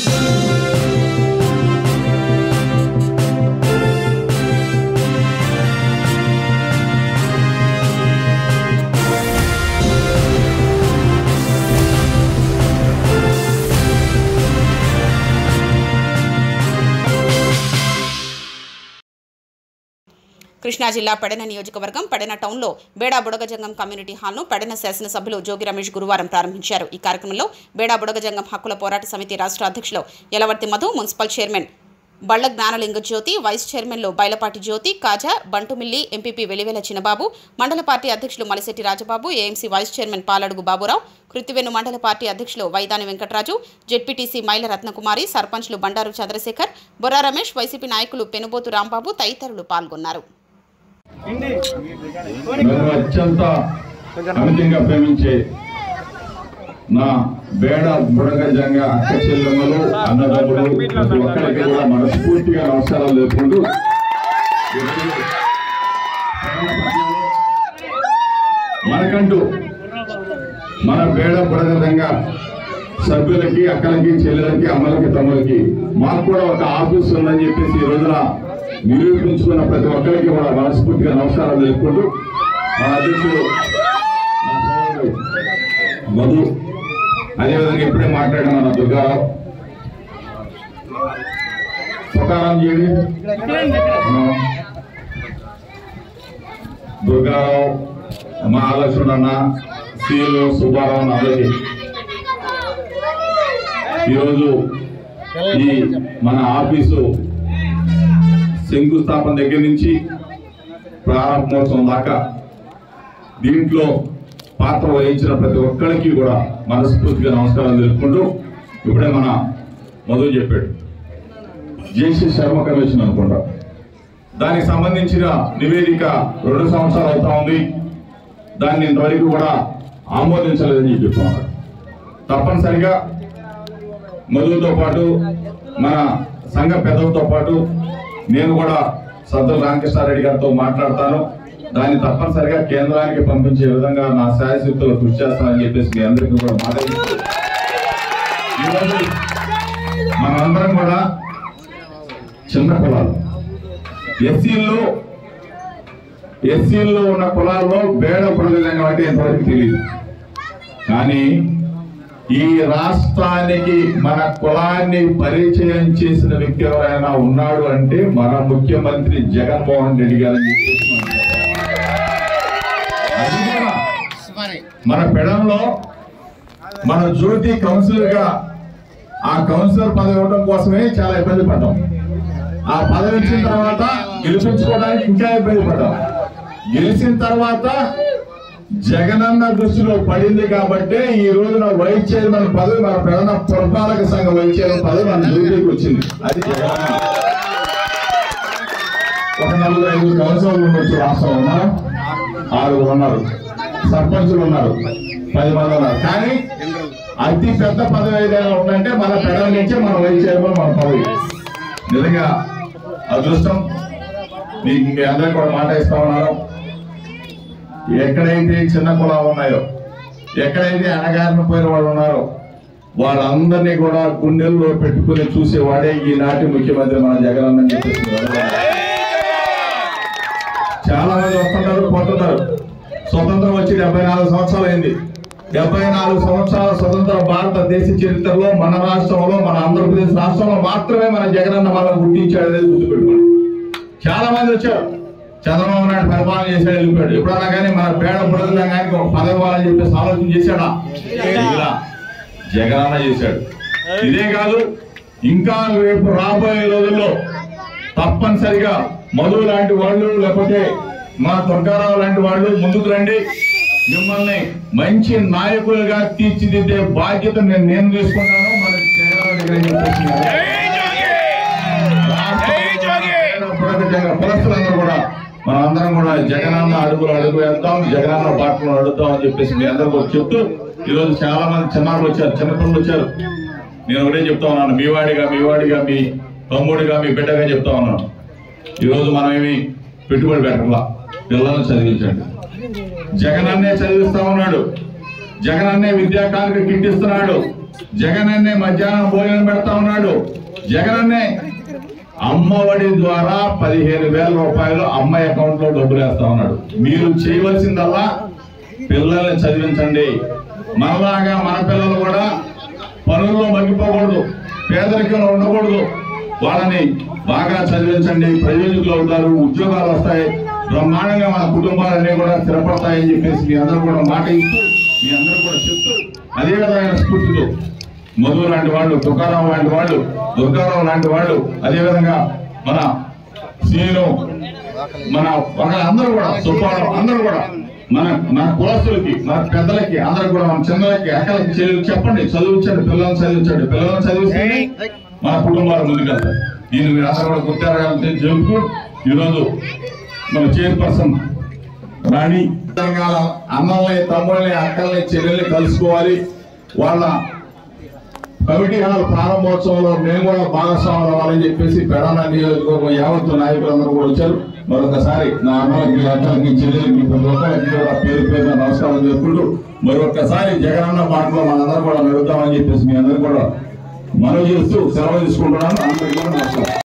కృష్ణా జిల్లా పెడన నియోజకవర్గం పెడన టౌన్లో బేడా బుడగజంగం కమ్యూనిటీ హాల్ను పెడన శాసనసభ్యులు జోగి రమేష్ గురువారం ప్రారంభించారు ఈ కార్యక్రమంలో బేడా బుడగజంగం హక్కుల పోరాట సమితి రాష్ట్ర అధ్యక్షులు యలవర్తి మధు మున్సిపల్ చైర్మన్ బళ్ళ జ్ఞానలింగ జ్యోతి వైస్ చైర్మన్లు బైలపాటి జ్యోతి కాజా బంటుమిల్లి ఎంపీపీ వెలివేల చిన్నబాబు మండల పార్టీ అధ్యక్షులు Malisetti Rajababu AMC vice chairman Paladugu Baburao Kruthivennu మండల పార్టీ అధ్యక్షులు వైదాని వెంకటరాజు జెడ్పీటీసీ మైల రత్నకుమారి సర్పంచ్లు బండారు చంద్రశేఖర్ బొర్రా రమేష్ వైసీపీ నాయకులు పెనుబోతు రాంబాబు తదితరులు పాల్గొన్నారు నన్ను అత్యంత అమితంగా ప్రేమించే నా బేడ బుడగజంగా అక్క చెల్లెమ్మలు అన్నదమ్ములు ప్రతి ఒక్కరికి కూడా మనస్ఫూర్తిగా నమస్కారాలు తెలుపుకుంటూ ఈరోజు మనకంటూ మన బేడ బుడగజంగా సభ్యులకి అక్కలకి చెల్లెలకి అమ్మలకి తమ్ములకి మాకు కూడా ఒక ఆఫీస్ ఉందని చెప్పేసి ఈ రోజున నిరూపించుకున్న ప్రతి ఒక్కరికి కూడా మనస్ఫూర్తిగా నమస్కారాలు తెలుపుకుంటూ మన అధ్యక్షుడు నా సోదరుడు మధు అదేవిధంగా ఇప్పుడే మాట్లాడిన మన దుర్గారావు తుకారాం చేయండి మనం దుర్గారావు మహాలక్ష్మణ్ అన్న సీలు సుబ్బారావు అన్న అందరికీ ఈరోజు ఈ మన ఆఫీసు శంకుస్థాపన దగ్గర నుంచి ప్రారంభోత్సవం దాకా దీంట్లో పాత్ర వహించిన ప్రతి ఒక్కరికి కూడా మనస్ఫూర్తిగా నమస్కారం తెలుపుకుంటూ ఇప్పుడే మన మధు చెప్పాడు జేసీ శర్మ కమిషన్ అనుకుంటా దానికి సంబంధించిన నివేదిక రెండు సంవత్సరాలు అవుతా ఉంది దాన్ని ఇంతవరకు కూడా ఆమోదించలేదని చెప్పి చెప్తున్నారు తప్పనిసరిగా మధుతో పాటు మన సంఘ పెద్దలతో పాటు నేను కూడా సద్దుల రామకృష్ణారెడ్డి గారితో మాట్లాడతాను దాన్ని తప్పనిసరిగా కేంద్రానికి పంపించే విధంగా నా శాయశక్తులు కృషి చేస్తానని చెప్పేసి మీ అందరికీ కూడా మాట ఇస్తూ, ఈరోజు మనందరం కూడా చిన్న కులాలు ఎస్సీల్లో ఎస్సీల్లో ఉన్న కులాల్లో బేడ ప్రజలంగా అంటే ఎంతవరకు తెలియదు కానీ ఈ రాష్ట్రానికి మన కులాన్ని పరిచయం చేసిన వ్యక్తి ఎవరైనా ఉన్నాడు అంటే మన ముఖ్యమంత్రి జగన్మోహన్ రెడ్డి గారు అని చెప్పేసి మనం చెప్పాలి. అది కూడా మన పెడంలో మన జ్యోతి కౌన్సిలర్ గా ఆ కౌన్సిలర్ పదవి ఇవ్వడం కోసమే చాలా ఇబ్బంది పడ్డాం ఆ పదవి ఇచ్చిన తర్వాత గెలిపించుకోవడానికి ఇంకా ఇబ్బంది పడ్డాం గెలిచిన తర్వాత జగనన్న దృష్టిలో పడింది కాబట్టి ఈ రోజున వైస్ చైర్మన్ పదవి మన ప్రధాన పురపాలక సంఘ వైస్ చైర్మన్ పదవి మన డ్యూటీకి వచ్చింది అది జగనన్న ఒక నలుగురు ఐదుగురు కౌన్సిలర్లు ఉండొచ్చు రాష్ట్రంలో ఉన్నారు ఆరుగురు ఉన్నారు సర్పంచులు ఉన్నారు పది మంది ఉన్నారు కానీ అతి పెద్ద పదవి ఏదైనా ఉందంటే మన పెడల నుంచే మన వైస్ చైర్మన్ మన పదవి నిజంగా అదృష్టం మీకు మీ అందరికీ కూడా మాట ఇస్తా ఉన్నారు ఎక్కడైతే చిన్న కులాలు ఉన్నాయో ఎక్కడైతే అణగారిన పోయిన వాళ్ళు ఉన్నారో వాళ్ళందరినీ కూడా గుండెల్లో పెట్టుకుని చూసేవాడే ఈనాటి ముఖ్యమంత్రి మన జగన్ అని చెప్పేసి చాలా మంది వస్తున్నారు పోతున్నారు స్వతంత్రం వచ్చి డెబ్బై నాలుగు సంవత్సరాలు అయింది డెబ్బై నాలుగు సంవత్సరాల స్వతంత్ర భారతదేశ చరిత్రలో మన రాష్ట్రంలో మన ఆంధ్రప్రదేశ్ రాష్ట్రంలో మాత్రమే మన జగనన్న మనం గుర్తించాడు అనేది గుర్తుపెట్టుకోండి చాలా మంది వచ్చారు చంద్రబాబు నాయుడు పరిపాలన చేశాడు వెళ్ళిపోయాడు ఎప్పుడన్నా కానీ మన పేడ బుడదల కానీ ఒక పదవి ఇవ్వాలని చెప్పేసి ఆలోచన చేశాడా ఇలా జగనన్న చేశాడు ఇదే కాదు ఇంకా రేపు రాబోయే రోజుల్లో తప్పనిసరిగా మధు లాంటి వాళ్ళు లేకపోతే మా దుర్గారావు లాంటి వాళ్ళు ముందుకు రండి మిమ్మల్ని మంచి నాయకులుగా తీర్చిదిద్దే బాధ్యత నేను నేను తీసుకుంటాను మన జగన్ దగ్గర చెప్పేసి పురస్తులందరూ కూడా మన అందరం కూడా జగనన్న అడుగులు అడుగు వేద్దాం జగనన్న బాటలు అడుగుతాం అని చెప్పేసి మీ అందరూ కూడా చెప్తూ ఈరోజు చాలా మంది చిన్నారులు వచ్చారు చిన్నపిల్లలు వచ్చారు నేను ఒకటే చెప్తా ఉన్నాను మీ వాడిగా మీ వాడిగా మీ తమ్ముడిగా మీ బిడ్డగా చెప్తా ఉన్నాను ఈరోజు మనం ఏమి పెట్టుబడి పెట్టాల పిల్లలను చదివించండి జగనన్నే చదివిస్తా ఉన్నాడు జగనన్నే విద్యా కానుక కిట్టిస్తున్నాడు జగనన్నే మధ్యాహ్నం భోజనం పెడతా ఉన్నాడు జగనన్నే అమ్మఒడి ద్వారా పదిహేను వేల రూపాయలు అమ్మాయి అకౌంట్ లో డబ్బులు వేస్తా ఉన్నాడు మీరు చేయవలసిందల్లా పిల్లల్ని చదివించండి మనలాగా మన పిల్లలు కూడా పనుల్లో మగ్గిపోకూడదు పేదరికంలో ఉండకూడదు వాళ్ళని బాగా చదివించండి ప్రయోజకులు అవుతారు ఉద్యోగాలు వస్తాయి బ్రహ్మాండంగా మన కుటుంబాలన్నీ కూడా స్థిరపడతాయని చెప్పేసి మీ అందరూ కూడా మాట ఇస్తూ మీ అందరూ కూడా చెప్తూ అదే విధమైన స్ఫూర్తితో మధు లాంటి వాళ్ళు తుకారాం లాంటి వాళ్ళు దుర్గారావు లాంటి వాళ్ళు అదేవిధంగా మన శ్రీను మన ఒక అందరూ కూడా సుబ్బారావు అందరూ కూడా మన మన కులస్తులకి మన పెద్దలకి అందరూ కూడా మన చిన్నలకి అక్కలకి చెల్లెలు చెప్పండి చదివించండి పిల్లల్ని చదివించండి పిల్లల్ని చదివిస్తే మన కుటుంబాలు ముందుకెళ్తాయి దీన్ని మీరు అందరూ కూడా గుర్తెరగాలని చెబుతూ ఈరోజు మన చైర్పర్సన్ రాణి తెలంగాణ అన్నల్ని తమ్ముళ్ళని అక్కల్ని చెల్లెల్ని కలుసుకోవాలి వాళ్ళ కమిటీ హాల్ ప్రారంభోత్సవంలో మేము కూడా భాగస్వాములు అవ్వాలని చెప్పేసి పెడాన నియోజకవర్గం యావత్తు నాయకులందరూ కూడా వచ్చారు మరొకసారి నా అన్నలకి అక్కలకి చెల్లెలకి ప్రతి ఒక్కరికి కూడా పేరు పేరున నమస్కారం చేసుకుంటూ మరొకసారి జగనన్న మాటలో మనందరం కూడా నడుద్దామని చెప్పేసి మీ అందరూ కూడా మనవి చేస్తూ సెలవు తీసుకుంటున్నాను అందరికీ కూడా నమస్కారం